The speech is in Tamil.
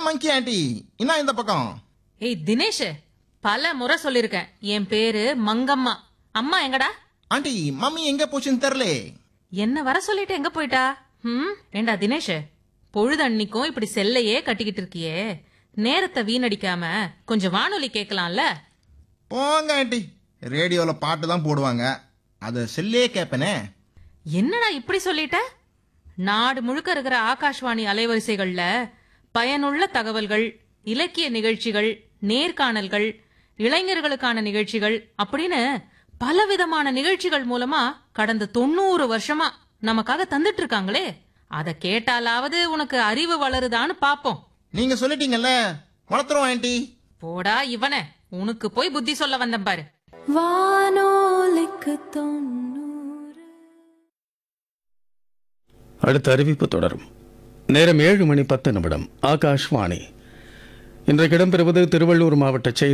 மங்கி ஆண்டி என்ன இந்த பக்கம் ஏய் தினேஷ் பல முறை சொல்லிருக்கேன் என் பேரு மங்கம்மா அம்மா எங்கடா ஆண்டி மம்மி எங்க போச்சுன்னு தெரியல என்ன வர சொல்லிட்டு எங்க போயிட்டா ம் ஏண்டா தினேஷ் பொழுது அன்னிக்கும் இப்படி செல்லையே கட்டிக்கிட்டு இருக்கியே நேரத்தை வீணடிக்காம கொஞ்சம் வானொலி கேட்கலாம்ல போங்க ஆண்டி ரேடியோல பாட்டு தான் போடுவாங்க அதை செல்லே கேட்பனே என்னடா இப்படி சொல்லிட்ட நாடு முழுக்க இருக்கிற ஆகாஷ்வாணி அலைவரிசைகள்ல பயனுள்ள தகவல்கள் இலக்கிய நிகழ்ச்சிகள் நேர்காணல்கள் இளைஞர்களுக்கான நிகழ்ச்சிகள் அப்படின்னு பலவிதமான நிகழ்ச்சிகள் மூலமா கடந்த தொண்ணூறு வருஷமா நமக்காக தந்துட்டு இருக்காங்களே அத கேட்டாலாவது உனக்கு அறிவு வளருதான்னு பாப்போம் நீங்க சொல்லிட்டீங்கல்ல வளர்த்துறோம் ஆண்டி போடா இவனே உனக்கு போய் புத்தி சொல்ல வந்தேன் பாரு வானோலிக்கு தொண்ணூறு அடுத்த அறிவிப்பு தொடரும் நேரம் ஏழு மணி பத்து நிமிடம் ஆகாஷ்வாணி இன்றைக்கு இடம்பெறுவது திருவள்ளூர் மாவட்ட செய்தி